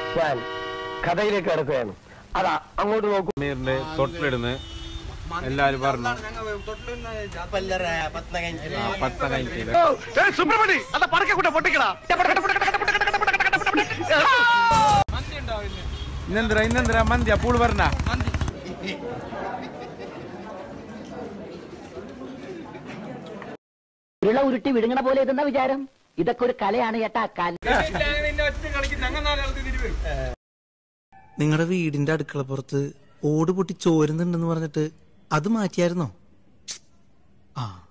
ഞാൻ കഥയിലേക്ക് കിടക്കുകയാണ് അതാ അങ്ങോട്ട് നോക്കൂ മീറിന്റെ തൊട്ടിലിടുന്ന് എല്ലാരും പറഞ്ഞു ആ, പത്ത കഴിഞ്ഞിട്ട് സുബ്രഹ്മണി അതാ പറക്കെ കൂട്ട പൊട്ടിക്കടാ ഇന്നെന്തരാ ഇന്നെന്തരാ മന്തിയാ പൂള് പറഞ്ഞ ഉരുള ഉരുട്ടി വിഴുങ്ങണ പോലെ ഇതെന്ന വിചാരം ഇതൊക്കെ ഒരു കലയാണ് ചേട്ടാ കല നിങ്ങളുടെ വീടിന്റെ അടുക്കള പുറത്ത് ഓട് പൊട്ടി ചോരുന്നുണ്ടെന്ന് പറഞ്ഞിട്ട് അത് മാറ്റിയായിരുന്നോ ആ